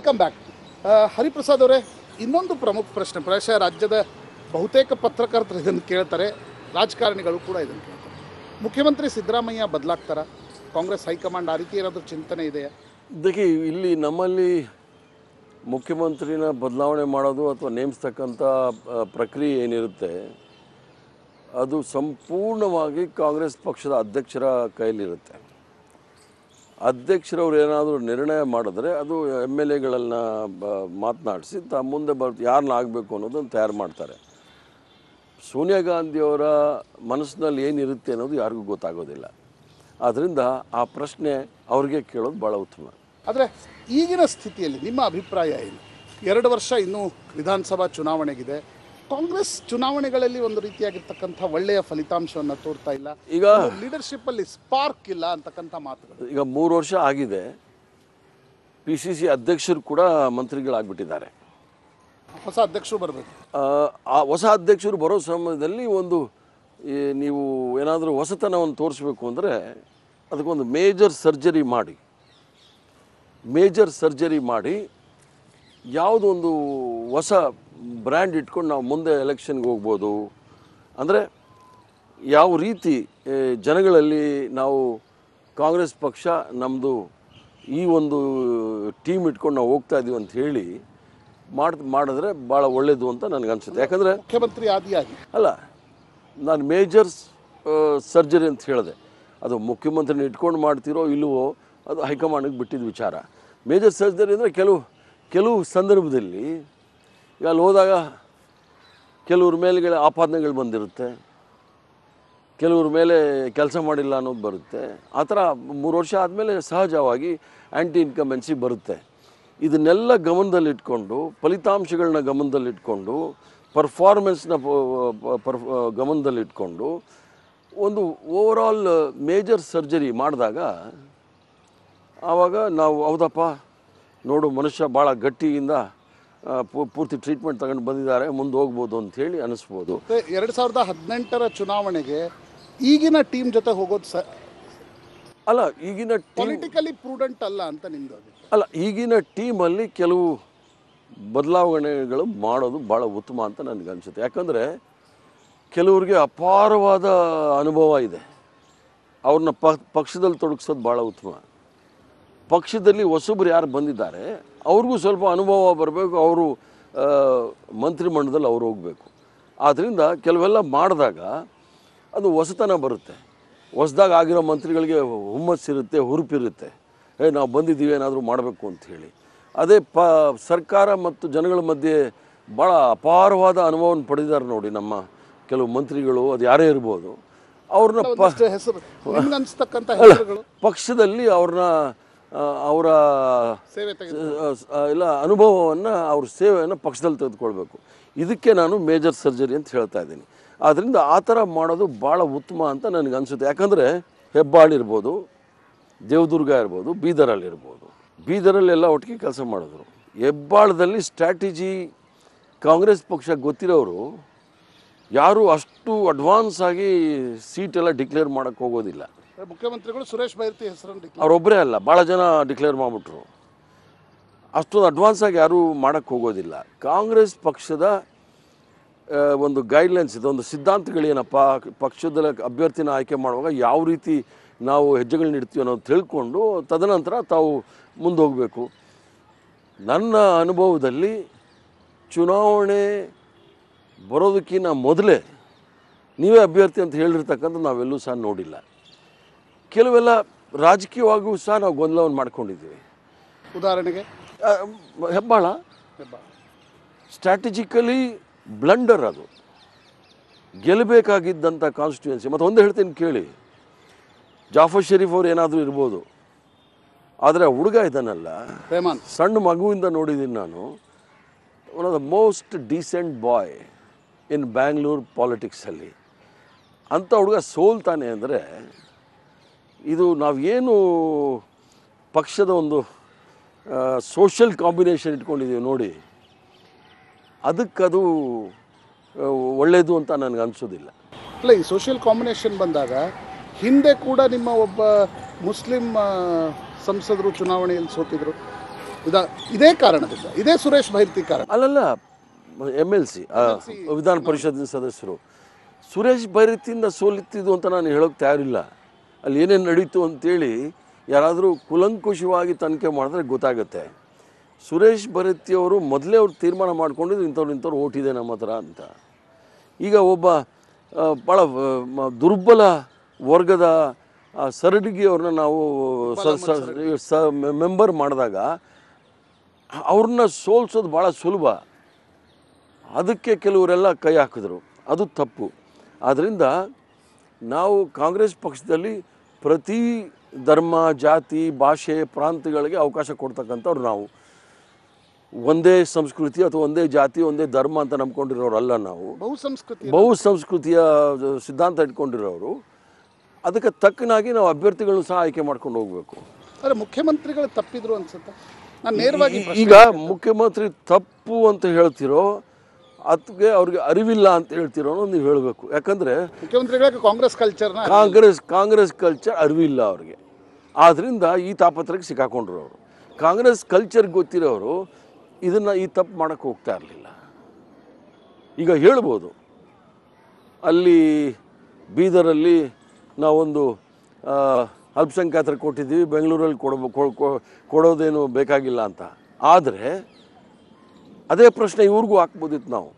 Welcome back Hariprasad ಅವರೇ ಇನ್ನೊಂದು ಪ್ರಮುಖ ಪ್ರಶ್ನೆ ಪ್ರಾಯಶಃ ರಾಜ್ಯದ ಬಹುತೇಕ ಪತ್ರಕರ್ತರು ಇದನ್ನು ಕೇಳ್ತಾರೆ ರಾಜಕಾರಣಿಗಳು ಕೂಡ ಇದನ್ನು ಕೇಳ್ತಾರೆ ಮುಖ್ಯಮಂತ್ರಿ ಸಿದ್ದರಾಮಯ್ಯ ಬದಲಾಗ್ತಾರ ಕಾಂಗ್ರೆಸ್ ಹೈಕಮಾಂಡ್ ಆ ರೀತಿ ಏನಾದರೂ ಚಿಂತನೆ ಇದೆಯಾ ಇದಕ್ಕೆ ಇಲ್ಲಿ ನಮ್ಮಲ್ಲಿ ಮುಖ್ಯಮಂತ್ರಿನ ಬದಲಾವಣೆ ಮಾಡೋದು ಅಥವಾ ನೇಮಿಸ್ತಕ್ಕಂಥ ಆ, ಪ್ರಕ್ರಿಯೆ ಏನಿರುತ್ತೆ ಅದು ಸಂಪೂರ್ಣವಾಗಿ ಕಾಂಗ್ರೆಸ್ ಪಕ್ಷದ ಅಧ್ಯಕ್ಷರ ಕೈಲಿರುತ್ತೆ ಅಧ್ಯಕ್ಷರವ್ರು ಏನಾದರೂ ನಿರ್ಣಯ ಮಾಡಿದ್ರೆ ಅದು ಎಮ್ ಎಲ್ ಎಗಳನ್ನ ಮಾತನಾಡಿಸಿ ತ ಮುಂದೆ ಬರ್ ಯಾರನ್ನ ಆಗಬೇಕು ಅನ್ನೋದನ್ನು ತಯಾರು ಮಾಡ್ತಾರೆ ಸೋನಿಯಾ ಗಾಂಧಿಯವರ ಮನಸ್ಸಿನಲ್ಲಿ ಏನಿರುತ್ತೆ ಅನ್ನೋದು ಯಾರಿಗೂ ಗೊತ್ತಾಗೋದಿಲ್ಲ ಆದ್ದರಿಂದ ಆ ಪ್ರಶ್ನೆ ಅವ್ರಿಗೆ ಕೇಳೋದು ಭಾಳ ಉತ್ತಮ ಆದರೆ ಈಗಿನ ಸ್ಥಿತಿಯಲ್ಲಿ ನಿಮ್ಮ ಅಭಿಪ್ರಾಯ ಏನು ಎರಡು ವರ್ಷ ಇನ್ನೂ ವಿಧಾನಸಭಾ ಚುನಾವಣೆಗಿದೆ ಕಾಂಗ್ರೆಸ್ ಚುನಾವಣೆಗಳಲ್ಲಿ ಒಂದು ರೀತಿಯಾಗಿರ್ತಕ್ಕಂಥ ಒಳ್ಳೆಯ ಫಲಿತಾಂಶವನ್ನು ತೋರ್ತಾ ಇಲ್ಲ ಈಗ ಲೀಡರ್ಶಿಪ್ ಅಲ್ಲಿ ಸ್ಪಾರ್ಕ್ ಇಲ್ಲ ಅಂತಕ್ಕಂಥ ಮಾತುಗಳು ಈಗ ಮೂರು ವರ್ಷ ಆಗಿದೆ ಪಿ ಸಿ ಸಿ ಅಧ್ಯಕ್ಷರು ಕೂಡ ಮಂತ್ರಿಗಳಾಗ್ಬಿಟ್ಟಿದ್ದಾರೆ ಹೊಸ ಅಧ್ಯಕ್ಷರು ಬರಬೇಕು ಆ, ಆ ಹೊಸ ಅಧ್ಯಕ್ಷರು ಬರೋ ಸಮಯದಲ್ಲಿ ಒಂದು ಈ ನೀವು ಏನಾದರೂ ಹೊಸತನವನ್ನು ತೋರಿಸ್ಬೇಕು ಅಂದರೆ ಅದಕ್ಕೊಂದು ಮೇಜರ್ ಸರ್ಜರಿ ಮಾಡಿ ಮೇಜರ್ ಸರ್ಜರಿ ಮಾಡಿ ಯಾವುದೊಂದು ಹೊಸ ಬ್ರ್ಯಾಂಡ್ ಇಟ್ಕೊಂಡು ನಾವು ಮುಂದೆ ಎಲೆಕ್ಷನ್ಗೆ ಹೋಗ್ಬೋದು ಅಂದರೆ ಯಾವ ರೀತಿ ಏ, ಜನಗಳಲ್ಲಿ ನಾವು ಕಾಂಗ್ರೆಸ್ ಪಕ್ಷ ನಮ್ಮದು ಈ ಒಂದು ಟೀಮ್ ಇಟ್ಕೊಂಡು ನಾವು ಹೋಗ್ತಾ ಇದೀವಿ ಅಂತ ಹೇಳಿ ಮಾಡ್ ಮಾಡಿದ್ರೆ ಭಾಳ ಒಳ್ಳೆಯದು ಅಂತ ನನಗನ್ಸುತ್ತೆ ಯಾಕಂದರೆ ಮುಖ್ಯಮಂತ್ರಿ ಆದಿಯಾಗಿ ಅಲ್ಲ ನಾನು ಮೇಜರ್ಸ್ ಸರ್ಜರಿ ಅಂತ ಹೇಳಿದೆ ಅದು ಮುಖ್ಯಮಂತ್ರಿನ ಇಟ್ಕೊಂಡು ಮಾಡ್ತಿರೋ ಇಲ್ಲವೋ ಅದು ಹೈಕಮಾಂಡಿಗೆ ಬಿಟ್ಟಿದ್ದ ವಿಚಾರ ಮೇಜರ್ ಸರ್ಜರಿ ಅಂದರೆ ಕೆಲವು ಕೆಲವು ಸಂದರ್ಭದಲ್ಲಿ ಈಗ ಅಲ್ಲಿ ಹೋದಾಗ ಕೆಲವ್ರ ಮೇಲೆಗಳ ಆಪಾದನೆಗಳು ಬಂದಿರುತ್ತೆ ಕೆಲವ್ರ ಮೇಲೆ ಕೆಲಸ ಮಾಡಿಲ್ಲ ಅನ್ನೋದು ಬರುತ್ತೆ ಆ ಥರ ಮೂರು ವರ್ಷ ಆದಮೇಲೆ ಸಹಜವಾಗಿ ಆ್ಯಂಟಿ ಇನ್ಕಮೆನ್ಸಿ ಬರುತ್ತೆ ಇದನ್ನೆಲ್ಲ ಗಮನದಲ್ಲಿಟ್ಕೊಂಡು ಫಲಿತಾಂಶಗಳನ್ನ ಗಮನದಲ್ಲಿಟ್ಕೊಂಡು ಪರ್ಫಾರ್ಮೆನ್ಸ್ನ ಪರ್ ಗಮನದಲ್ಲಿಟ್ಕೊಂಡು ಒಂದು ಓವರಾಲ್ ಮೇಜರ್ ಸರ್ಜರಿ ಮಾಡಿದಾಗ ಆವಾಗ ನಾವು ಹೌದಪ್ಪ ನೋಡು ಮನುಷ್ಯ ಭಾಳ ಗಟ್ಟಿಯಿಂದ ಆ, ಪೂ- ಪೂರ್ತಿ ಟ್ರೀಟ್ಮೆಂಟ್ ತಗೊಂಡು ಬಂದಿದ್ದಾರೆ ಮುಂದೆ ಹೋಗ್ಬೋದು ಅಂಥೇಳಿ ಅನ್ನಿಸ್ಬೋದು ಮತ್ತೆ ಎರಡು ಸಾವಿರದ ಹದಿನೆಂಟರ ಚುನಾವಣೆಗೆ ಈಗಿನ ಟೀಮ್ ಜೊತೆ ಹೋಗೋದು ಸ ಅಲ್ಲ ಈಗಿನ ಟೀಮ್ ಪೊಲಿಟಿಕಲಿ ಪ್ರೂಡೆಂಟ್ ಅಲ್ಲ ಅಂತ ನಿಮ್ದು ಅಭಿಪ್ರಾಯ ಅಲ್ಲ ಈಗಿನ ಟೀಮಲ್ಲಿ ಕೆಲವು ಬದಲಾವಣೆಗಳು ಮಾಡೋದು ಭಾಳ ಉತ್ತಮ ಅಂತ ನನಗೆ ಅನಿಸುತ್ತೆ ಯಾಕಂದರೆ ಕೆಲವ್ರಿಗೆ ಅಪಾರವಾದ ಅನುಭವ ಇದೆ ಅವ್ರನ್ನ ಪ ಪಕ್ಷದಲ್ಲಿ ತೊಡಗಿಸೋದು ಭಾಳ ಉತ್ತಮ ಪಕ್ಷದಲ್ಲಿ ಹೊಸಬ್ರು ಯಾರು ಬಂದಿದ್ದಾರೆ ಅವ್ರಿಗೂ ಸ್ವಲ್ಪ ಅನುಭವ ಬರಬೇಕು ಅವರು ಮಂತ್ರಿಮಂಡಲದಲ್ಲಿ ಅವ್ರು ಹೋಗಬೇಕು ಆದ್ದರಿಂದ ಕೆಲವೆಲ್ಲ ಮಾಡಿದಾಗ ಅದು ಹೊಸತನ ಬರುತ್ತೆ ಹೊಸ್ದಾಗ ಆಗಿರೋ ಮಂತ್ರಿಗಳಿಗೆ ಹುಮ್ಮಸ್ಸಿರುತ್ತೆ ಹುರುಪಿರುತ್ತೆ ಏ ನಾವು ಬಂದಿದ್ದೀವಿ ಏನಾದರೂ ಮಾಡಬೇಕು ಅಂತ ಹೇಳಿ ಅದೇ ಪ ಸರ್ಕಾರ ಮತ್ತು ಜನಗಳ ಮಧ್ಯೆ ಭಾಳ ಅಪಾರವಾದ ಅನುಭವವನ್ನು ಪಡೆದಿದ್ದಾರೆ ನೋಡಿ ನಮ್ಮ ಕೆಲವು ಮಂತ್ರಿಗಳು ಅದು ಯಾರೇ ಇರ್ಬೋದು ಅವ್ರನ್ನ ಪ ಒಂದಷ್ಟು ಹೆಸರು ನಿಮ್ಗೆ ಅನ್ಸ್ತಕ್ಕಂಥ ಹೆಸರುಗಳು ಪಕ್ಷದಲ್ಲಿ ಅವ್ರನ್ನ ಆ, ಅವರ ಸೇವೆ ತೆಗೆದು ಆ, ಇಲ್ಲ ಅನುಭವವನ್ನು ಅವ್ರ ಸೇವೆಯನ್ನು ಪಕ್ಷದಲ್ಲಿ ತೆಗೆದುಕೊಳ್ಬೇಕು ಇದಕ್ಕೆ ನಾನು ಮೇಜರ್ ಸರ್ಜರಿ ಅಂತ ಹೇಳ್ತಾ ಇದ್ದೀನಿ ಆದ್ದರಿಂದ ಆ ಥರ ಮಾಡೋದು ಭಾಳ ಉತ್ತಮ ಅಂತ ನನಗೆ ಅನಿಸುತ್ತೆ ಯಾಕಂದರೆ ಹೆಬ್ಬಾಳು ಇರ್ಬೋದು ದೇವದುರ್ಗ ಇರ್ಬೋದು ಬೀದರಲ್ಲಿ ಇರ್ಬೋದು ಬೀದರಲ್ಲಿ ಎಲ್ಲ ಒಟ್ಟಿಗೆ ಕೆಲಸ ಮಾಡಿದ್ರು ಹೆಬ್ಬಾಳದಲ್ಲಿ ಸ್ಟ್ರಾಟಜಿ ಕಾಂಗ್ರೆಸ್ ಪಕ್ಷ ಗೊತ್ತಿರೋರು ಯಾರೂ ಅಷ್ಟು ಅಡ್ವಾನ್ಸ್ ಆಗಿ ಸೀಟೆಲ್ಲ ಡಿಕ್ಲೇರ್ ಮಾಡೋಕ್ಕೆ ಹೋಗೋದಿಲ್ಲ ಮುಖ್ಯಮಂತ್ರಿಗಳು ಸುರೇಶ್ ಬೈರ್ತಿ ಹೆಸರನ್ನು declare ಅವರೊಬ್ಬರೇ ಅಲ್ಲ ಭಾಳ ಜನ ಡಿಕ್ಲೇರ್ ಮಾಡಿಬಿಟ್ರು ಅಷ್ಟೊಂದು ಅಡ್ವಾನ್ಸ್ ಆಗಿ ಯಾರೂ ಮಾಡೋಕ್ಕೆ ಹೋಗೋದಿಲ್ಲ ಕಾಂಗ್ರೆಸ್ ಪಕ್ಷದ ಆ, ಒಂದು ಗೈಡ್ಲೈನ್ಸ್ ಇದೆ ಒಂದು ಸಿದ್ಧಾಂತಗಳೇನಪ್ಪ ಪಕ್ಷದ ಅಭ್ಯರ್ಥಿನ ಆಯ್ಕೆ ಮಾಡುವಾಗ ಯಾವ ರೀತಿ ನಾವು ಹೆಜ್ಜೆಗಳನ್ನ ಇಡ್ತೀವಿ ಅನ್ನೋದು ತಿಳ್ಕೊಂಡು ತದನಂತರ ತಾವು ಮುಂದೆ ಹೋಗಬೇಕು ನನ್ನ ಅನುಭವದಲ್ಲಿ ಚುನಾವಣೆ ಬರೋದಕ್ಕಿಂತ ಮೊದಲೇ ನೀವೇ ಅಭ್ಯರ್ಥಿ ಅಂತ ಹೇಳಿರ್ತಕ್ಕಂಥ ನಾವೆಲ್ಲೂ ಸಹ ನೋಡಿಲ್ಲ ಕೆಲವೆಲ್ಲ ರಾಜಕೀಯವಾಗಿಯೂ ಸಹ ನಾವು ಗೊಂದಲವನ್ನು ಮಾಡ್ಕೊಂಡಿದ್ದೀವಿ ಉದಾಹರಣೆಗೆ ಆ, ಹೆಬ್ಬಾಳ ಹೆಬ್ಬಾಳ. ಸ್ಟ್ರಾಟಜಿಕಲಿ ಬ್ಲಂಡರ್ ಅದು ಗೆಲ್ಲಬೇಕಾಗಿದ್ದಂಥ ಕಾನ್ಸ್ಟಿಟ್ಯೂನ್ಸಿ ಮತ್ತು ಒಂದು ಹೇಳ್ತೀನಿ ಕೇಳಿ ಜಾಫರ್ ಶರೀಫ್ ಅವ್ರು ಏನಾದರೂ ಇರ್ಬೋದು ಆದರೆ ಆ ಹುಡುಗ ಇದ್ದಾನಲ್ಲ ರೆಹಮಾನ್ ಸಣ್ಣ ಮಗುವಿಂದ ನೋಡಿದ್ದೀನಿ ನಾನು one of the most decent boy in Bangalore ಪಾಲಿಟಿಕ್ಸಲ್ಲಿ ಅಂಥ ಹುಡುಗ ಸೋಲ್ತಾನೆ ಅಂದರೆ ಇದು ನಾವೇನು ಪಕ್ಷದ ಒಂದು ಸೋಷಿಯಲ್ ಕಾಂಬಿನೇಷನ್ ಇಟ್ಕೊಂಡಿದ್ದೀವಿ ನೋಡಿ ಅದಕ್ಕದು ಆ, ಒಳ್ಳೆಯದು ಅಂತ ನನಗೆ ಅನಿಸೋದಿಲ್ಲ ಅಲ್ಲ ಈ ಸೋಷಿಯಲ್ ಕಾಂಬಿನೇಷನ್ ಬಂದಾಗ ಹಿಂದೆ ಕೂಡ ನಿಮ್ಮ ಒಬ್ಬ ಮುಸ್ಲಿಂ ಆ, ಸಂಸದರು ಚುನಾವಣೆಯಲ್ಲಿ ಸೋತಿದ್ರು ವಿಧಾ ಇದೇ ಕಾರಣದಿಂದ ಇದೇ ಸುರೇಶ್ ಭೈರತಿ ಕಾರಣ ಅಲ್ಲಲ್ಲ ಎಮ್ ಎಲ್ ಸಿ ವಿಧಾನ ಪರಿಷತ್ತಿನ ಸದಸ್ಯರು ಸುರೇಶ್ ಭೈರತಿಯಿಂದ ಸೋಲಿತ್ತಿದ್ದು ಅಂತ ನಾನು ಹೇಳೋಕೆ ತಯಾರಿಲ್ಲ ಅಲ್ಲಿ ಏನೇನು ನಡೀತು ಅಂತೇಳಿ ಯಾರಾದರೂ ಕುಲಂಕುಷವಾಗಿ ತನಿಖೆ ಮಾಡಿದ್ರೆ ಗೊತ್ತಾಗುತ್ತೆ ಸುರೇಶ್ ಭೈರತಿಯವರು ಮೊದಲೇ ಅವ್ರು ತೀರ್ಮಾನ ಮಾಡ್ಕೊಂಡಿದ್ದು ಇಂಥವ್ರು ಇಂಥವ್ರು ಓಟಿದೆ ನಮ್ಮ ಹತ್ರ ಅಂತ ಈಗ ಒಬ್ಬ ಆ, ಭಾಳ ಆ, ಮ- ದುರ್ಬಲ ವರ್ಗದ ಆ, ಸರಡಿಗೆ ಅವ್ರನ್ನ ನಾವು ಸ- ಸ- ಸ ಮೆಂಬರ್ ಮಾಡಿದಾಗ ಅವ್ರನ್ನ ಸೋಲ್ಸೋದು ಭಾಳ ಸುಲಭ ಅದಕ್ಕೆ ಕೆಲವರೆಲ್ಲ ಕೈ ಹಾಕಿದ್ರು ಅದು ತಪ್ಪು ಆದ್ದರಿಂದ ನಾವು ಕಾಂಗ್ರೆಸ್ ಪಕ್ಷದಲ್ಲಿ ಪ್ರತಿ ಧರ್ಮ ಜಾತಿ ಭಾಷೆ ಪ್ರಾಂತ್ಯಗಳಿಗೆ ಅವಕಾಶ ಕೊಡ್ತಕ್ಕಂಥವ್ರು ನಾವು ಒಂದೇ ಸಂಸ್ಕೃತಿ ಅಥವಾ ಒಂದೇ ಜಾತಿ ಒಂದೇ ಧರ್ಮ ಅಂತ ನಂಬ್ಕೊಂಡಿರೋರಲ್ಲ ನಾವು ಬಹು ಸಂಸ್ಕೃತಿ ಬಹು ಸಂಸ್ಕೃತಿಯ ಸಿದ್ಧಾಂತ ಇಟ್ಕೊಂಡಿರೋರು ಅದಕ್ಕೆ ತಕ್ಕನಾಗಿ ನಾವು ಅಭ್ಯರ್ಥಿಗಳನ್ನು ಸಹ ಆಯ್ಕೆ ಮಾಡ್ಕೊಂಡು ಹೋಗಬೇಕು ಆದರೆ ಮುಖ್ಯಮಂತ್ರಿಗಳು ತಪ್ಪಿದ್ರು ಅನ್ಸುತ್ತೆ ನಾನು ನೇರವಾಗಿ ಈ- ಈಗ ಮುಖ್ಯಮಂತ್ರಿ ತಪ್ಪು ಅಂತ ಹೇಳ್ತಿರೋ ಅದಕ್ಕೆ ಅವ್ರಿಗೆ ಅರಿವಿಲ್ಲ ಅಂತ ಹೇಳ್ತಿರೋ ಅನ್ನೋದು ನೀವು ಹೇಳಬೇಕು ಯಾಕಂದರೆ ಮುಖ್ಯಮಂತ್ರಿಗಳಿಗೆ ಕಾಂಗ್ರೆಸ್ ಕಲ್ಚರ್ನ ಕಾಂಗ್ರೆಸ್ ಕಾಂಗ್ರೆಸ್ ಕಲ್ಚರ್ ಅರಿವಿಲ್ಲ ಅವ್ರಿಗೆ ಆದ್ದರಿಂದ ಈ ತಾಪತ್ರಕ್ಕೆ ಸಿಕ್ಕಾಕೊಂಡ್ರು ಅವರು ಕಾಂಗ್ರೆಸ್ ಕಲ್ಚರ್ ಗೊತ್ತಿರೋರು ಇದನ್ನು ಈ ತಪ್ಪು ಮಾಡೋಕ್ಕೆ ಹೋಗ್ತಾ ಇರಲಿಲ್ಲ ಈಗ ಹೇಳ್ಬೋದು ಅಲ್ಲಿ ಬೀದರಲ್ಲಿ ನಾವೊಂದು ಆ, ಅಲ್ಪಸಂಖ್ಯಾತರಿಗೆ ಕೊಟ್ಟಿದ್ದೀವಿ ಬೆಂಗಳೂರಲ್ಲಿ ಕೊಡಬೋ ಕೊ- ಕೊ- ಕೊಡೋದೇನು ಬೇಕಾಗಿಲ್ಲ ಅಂತ ಆದರೆ ಅದೇ ಪ್ರಶ್ನೆ ಇವ್ರಿಗೂ ಹಾಕ್ಬೋದಿತ್ತು ನಾವು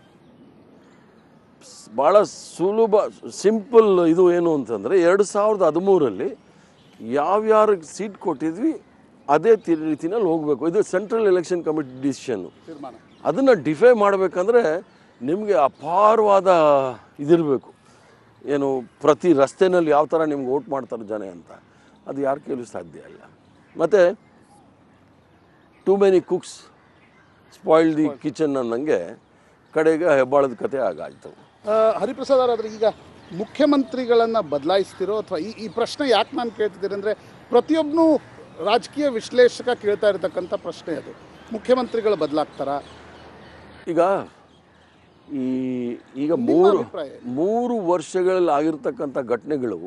ಸ್- ಭಾಳ ಸುಲಭ ಸಿಂಪಲ್ ಇದು ಏನು ಅಂತಂದರೆ ಎರಡು ಸಾವಿರದ ಹದಿಮೂರರಲ್ಲಿ ಯಾವ್ಯಾರಿಗೆ ಸೀಟ್ ಕೊಟ್ಟಿದ್ವಿ ಅದೇ ತಿ- ರೀತಿನಲ್ಲಿ ಹೋಗಬೇಕು ಇದು ಸೆಂಟ್ರಲ್ ಎಲೆಕ್ಷನ್ ಕಮಿಟಿ ಡಿಸಿಷನ್ನು ತೀರ್ಮಾನ ಅದನ್ನು ಡಿಫೈ ಮಾಡಬೇಕಂದ್ರೆ ನಿಮಗೆ ಅಪಾರವಾದ ಇದಿರಬೇಕು ಏನು ಪ್ರತಿ ರಸ್ತೆನಲ್ಲಿ ಯಾವ ಥರ ನಿಮ್ಗೆ ಓಟ್ ಮಾಡ್ತಾರೆ ಜನ ಅಂತ ಅದು ಯಾರ ಕೈಲೂ ಸಾಧ್ಯ ಇಲ್ಲ ಮತ್ತು too many cooks spoil the kitchen ಅನ್ನಂಗೆ ಕಡೆಗೆ ಹೆಬ್ಬಾಳದ ಕತೆ ಆಗಾಯ್ತು ಆ, ಹರಿಪ್ರಸಾದ್ ಅವರಾದ್ರೆ ಈಗ ಮುಖ್ಯಮಂತ್ರಿಗಳನ್ನು ಬದಲಾಯಿಸ್ತಿರೋ ಅಥವಾ ಈ ಈ ಪ್ರಶ್ನೆ ಯಾಕೆ ನಾನು ಕೇಳ್ತಿದ್ದೀನಿ ಅಂದರೆ ಪ್ರತಿಯೊಬ್ಬನು ರಾಜಕೀಯ ವಿಶ್ಲೇಷಕ ಕೇಳ್ತಾ ಇರತಕ್ಕಂಥ ಪ್ರಶ್ನೆ ಅದು ಮುಖ್ಯಮಂತ್ರಿಗಳು ಬದಲಾಗ್ತಾರಾ ಈಗ ಈ ಈಗ ಮೂರು ಅಭಿಪ್ರಾಯ ಮೂರು ವರ್ಷಗಳಲ್ಲಿ ಆಗಿರ್ತಕ್ಕಂಥ ಘಟನೆಗಳು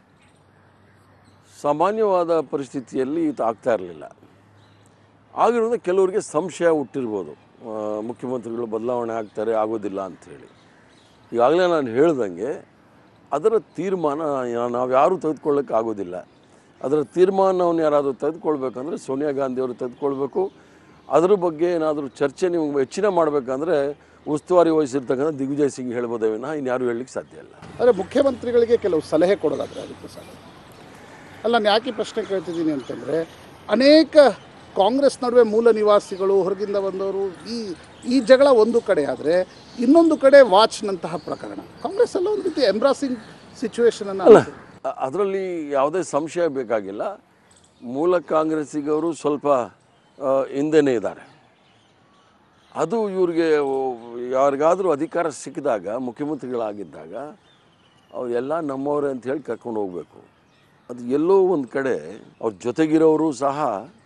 ಸಾಮಾನ್ಯವಾದ ಪರಿಸ್ಥಿತಿಯಲ್ಲಿ ಇದು ಆಗ್ತಾ ಇರಲಿಲ್ಲ ಆಗಿರೋದು ಕೆಲವರಿಗೆ ಸಂಶಯ ಹುಟ್ಟಿರ್ಬೋದು ಆ, ಮುಖ್ಯಮಂತ್ರಿಗಳು ಬದಲಾವಣೆ ಆಗ್ತಾರೆ ಆಗೋದಿಲ್ಲ ಅಂಥೇಳಿ ಈಗಾಗಲೇ ನಾನು ಹೇಳ್ದಂಗೆ ಅದರ ತೀರ್ಮಾನ ನಾವು ಯಾರೂ ತೆಗೆದುಕೊಳ್ಳೋಕೆ ಆಗೋದಿಲ್ಲ ಅದರ ತೀರ್ಮಾನವನ್ನು ಯಾರಾದರೂ ತೆಗೆದುಕೊಳ್ಬೇಕಂದ್ರೆ ಸೋನಿಯಾ ಗಾಂಧಿಯವರು ತೆಗೆದುಕೊಳ್ಬೇಕು ಅದ್ರ ಬಗ್ಗೆ ಏನಾದರೂ ಚರ್ಚೆ ನೀವು ಹೆಚ್ಚಿನ ಮಾಡಬೇಕಂದ್ರೆ ಉಸ್ತುವಾರಿ ವಹಿಸಿರ್ತಕ್ಕಂಥ ದಿಗ್ವಿಜಯ್ ಸಿಂಗ್ ಹೇಳ್ಬೋದೇ ವಿನಃ ಇನ್ಯಾರು ಹೇಳಲಿಕ್ಕೆ ಸಾಧ್ಯ ಇಲ್ಲ ಆದರೆ ಮುಖ್ಯಮಂತ್ರಿಗಳಿಗೆ ಕೆಲವು ಸಲಹೆ ಕೊಡೋದಾದ್ರೆ ಹರಿಪ್ರಸಾದ್ ಅಲ್ಲ ನಾನು ಯಾಕೆ ಈ ಪ್ರಶ್ನೆ ಕೇಳ್ತಿದ್ದೀನಿ ಅಂತಂದರೆ ಅನೇಕ ಕಾಂಗ್ರೆಸ್ ನಡುವೆ ಮೂಲ ನಿವಾಸಿಗಳು ಹೊರಗಿಂದ ಬಂದವರು ಈ ಈ ಜಗಳ ಒಂದು ಕಡೆ ಆದರೆ ಇನ್ನೊಂದು ಕಡೆ ವಾಚ್ನಂತಹ ಪ್ರಕರಣ ಕಾಂಗ್ರೆಸ್ ಎಲ್ಲ ಒಂದು ರೀತಿ ಎಂಬ್ರಾಸಿಂಗ್ ಸಿಚುವೇಶನನ್ನು ಅದರಲ್ಲಿ ಯಾವುದೇ ಸಂಶಯ ಬೇಕಾಗಿಲ್ಲ ಮೂಲ ಕಾಂಗ್ರೆಸ್ಸಿಗವರು ಸ್ವಲ್ಪ ಆ, ಹಿಂದೆನೇ ಇದ್ದಾರೆ ಅದು ಇವ್ರಿಗೆ ಯಾರಿಗಾದರೂ ಅಧಿಕಾರ ಸಿಕ್ಕಿದಾಗ ಮುಖ್ಯಮಂತ್ರಿಗಳಾಗಿದ್ದಾಗ ಅವರೆಲ್ಲ ನಮ್ಮವರೇ ಅಂತ ಹೇಳಿ ಕರ್ಕೊಂಡು ಹೋಗಬೇಕು ಅದು ಎಲ್ಲೋ ಒಂದು ಕಡೆ ಅವ್ರ ಜೊತೆಗಿರೋರು ಸಹ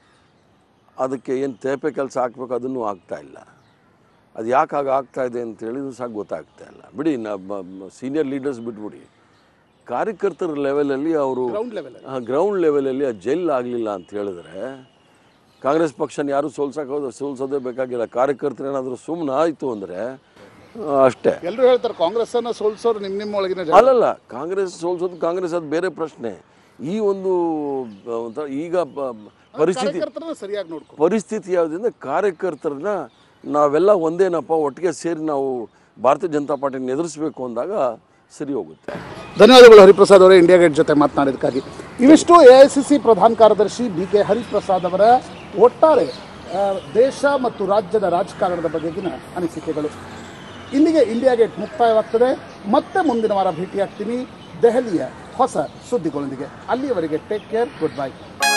ಅದಕ್ಕೆ ಏನು ತೇಪೆ ಕೆಲಸ ಹಾಕ್ಬೇಕು ಅದನ್ನು ಆಗ್ತಾ ಇಲ್ಲ ಅದು ಯಾಕೆ ಹಾಗೆ ಆಗ್ತಾ ಇದೆ ಅಂತ ಹೇಳಿದ್ರು ಸಹ ಗೊತ್ತಾಗ್ತಾ ಇಲ್ಲ ಬಿಡಿ ನಮ್ಮ ಸೀನಿಯರ್ ಲೀಡರ್ಸ್ ಬಿಟ್ಬಿಡಿ ಕಾರ್ಯಕರ್ತರ ಲೆವೆಲಲ್ಲಿ ಅವರು ಗ್ರೌಂಡ್ ಲೆವೆಲ್ ಗ್ರೌಂಡ್ ಲೆವೆಲಲ್ಲಿ ಆ ಜೈಲ್ ಆಗಲಿಲ್ಲ ಅಂತ ಹೇಳಿದ್ರೆ ಕಾಂಗ್ರೆಸ್ ಪಕ್ಷನ ಯಾರು ಸೋಲ್ಸಕ್ಕೆ ಹೋದ್ರೆ ಸೋಲ್ಸೋದೇ ಬೇಕಾಗಿಲ್ಲ ಕಾರ್ಯಕರ್ತರು ಏನಾದರೂ ಸುಮ್ಮನೆ ಆಯಿತು ಅಂದರೆ ಅಷ್ಟೇ ಎಲ್ಲರೂ ಹೇಳ್ತಾರೆ ಕಾಂಗ್ರೆಸ್ಸನ್ನು ಸೋಲ್ಸೋರು ನಿಮ್ಮ ನಿಮ್ಮ ಒಳಗಿನ ಜಗಳ. ಅಲ್ಲಲ್ಲ ಕಾಂಗ್ರೆಸ್ ಸೋಲ್ಸೋದು ಕಾಂಗ್ರೆಸ್ ಅದು ಬೇರೆ ಪ್ರಶ್ನೆ ಈ ಒಂದು ಆ, ಒಂಥರ ಈಗ ಬ- ಬ- ಪರಿಸ್ಥಿತಿ ಕಾರ್ಯಕರ್ತರನ್ನ ಸರಿಯಾಗಿ ನೋಡ್ಕೊ ಪರಿಸ್ಥಿತಿ ಯಾವುದರಿಂದ ಕಾರ್ಯಕರ್ತರನ್ನ ನಾವೆಲ್ಲ ಒಂದೇನಪ್ಪ ಒಟ್ಟಿಗೆ ಸೇರಿ ನಾವು ಭಾರತೀಯ ಜನತಾ ಪಾರ್ಟಿನ ಎದುರಿಸಬೇಕು ಅಂದಾಗ ಸರಿ ಹೋಗುತ್ತೆ ಧನ್ಯವಾದಗಳು ಹರಿಪ್ರಸಾದ್ ಅವರೇ ಇಂಡಿಯಾ ಗೇಟ್ ಜೊತೆ ಮಾತನಾಡಿದ್ದಕ್ಕಾಗಿ ಇವಿಷ್ಟು ಎ ಐ ಸಿ ಸಿ ಪ್ರಧಾನ ಕಾರ್ಯದರ್ಶಿ ಬಿ ಕೆ ಹರಿಪ್ರಸಾದ್ ಅವರ ಒಟ್ಟಾರೆ ಆ, ದೇಶ ಮತ್ತು ರಾಜ್ಯದ ರಾಜಕಾರಣದ ಬಗೆಗಿನ ಅನಿಸಿಕೆಗಳು ಇಲ್ಲಿಗೆ ಇಂಡಿಯಾ ಗೇಟ್ ಮುಕ್ತಾಯವಾಗ್ತದೆ ಮತ್ತೆ ಮುಂದಿನ ವಾರ ಭೇಟಿಯಾಗ್ತೀನಿ ದೆಹಲಿಯ ಹೊಸ ಸುದ್ದಿಗಳೊಂದಿಗೆ ಅಲ್ಲಿಯವರೆಗೆ ಟೇಕ್ ಕೇರ್ ಗುಡ್ ಬೈ